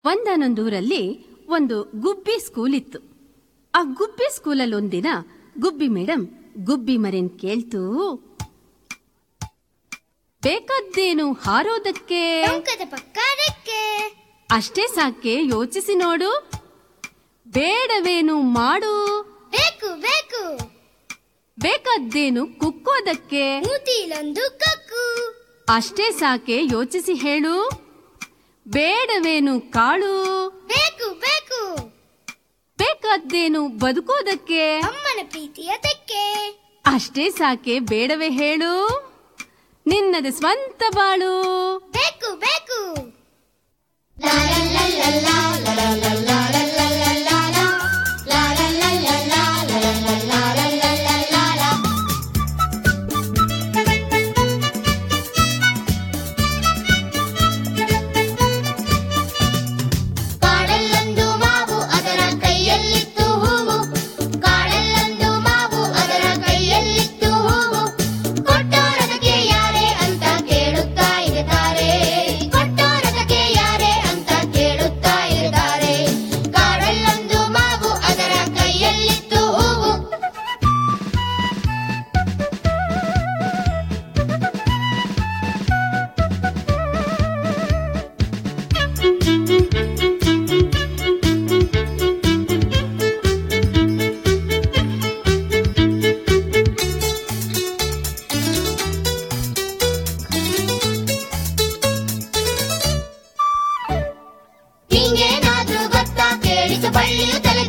ಒಂದಾನೊಂದೂರಲ್ಲಿ ಒಂದು ಗುಬ್ಬಿ ಸ್ಕೂಲ್ ಇತ್ತು ಆ ಗುಬ್ಬಿ ಸ್ಕೂಲಲ್ಲಿ ಒಂದಿನ ಗುಬ್ಬಿ ಮೇಡಮ್ ಗುಬ್ಬಿ ಮರಿನ್ ಕೇಳ್ತು ಬೇಕಾದ್ದೇನು ಹಾರೋದಕ್ಕೆ ಟೊಂಕದ ಪಕ್ಕ ಅದಕ್ಕೆ ಅಷ್ಟೇ ಸಾಕೆ ಯೋಚಿಸಿ ನೋಡು ಬೇಡವೇನು ಮಾಡು ಬೇಕು ಬೇಕು ಬೇಕಾದ್ದೇನು ಕುಕ್ಕೋದಕ್ಕೆ ಮೂತಿಲೊಂದು ಕಕ್ಕು ಅಷ್ಟೇ ಸಾಕೆ ಯೋಚಿಸಿ ಹೇಳು ಬೇಡವೇನು ಕಾಳು ಬೇಕು ಬೇಕು ಬೇಕಾದ್ದೇನು ಬದುಕೋದಕ್ಕೆ ಅಮ್ಮನ ಪ್ರೀತಿಯ ತೆಕ್ಕೆ ಅಷ್ಟೇ ಸಾಕೆ ಬೇಡವೇ ಹೇಳು ನಿನ್ನದ ಸ್ವಂತ ಬಾಳು ಬೇಕು ಬೇಕು ಕಾಡಲ್ಲೊಂದು ಮಾವು ಅದರ ಕೈಯಲ್ಲಿತ್ತು ಹೂವು ಕಾಡಲ್ಲೊಂದು ಮಾವು ಅದರ ಕೈಯಲ್ಲಿತ್ತು ಹೂವು ಕೊಟ್ಟೋರದಕ್ಕೆ ಯಾರೇ ಅಂತ ಕೇಳುತ್ತಾ ಇರುತ್ತಾರೆ ಕೊಟ್ಟೋರದಕ್ಕೆ ಯಾರೇ ಅಂತ ಕೇಳುತ್ತಾ ಇರುತ್ತಾರೆ ಕಾಡಲ್ಲೊಂದು ಮಾವು ಅದರ ಕೈಯಲ್ಲಿತ್ತು ಹೂವು ಹಿಂಗೇನಾದ್ರೂ ಗೊತ್ತಾ ಕೇಳಿಸು ಬಳ್ಳಿಯು ತಲೆ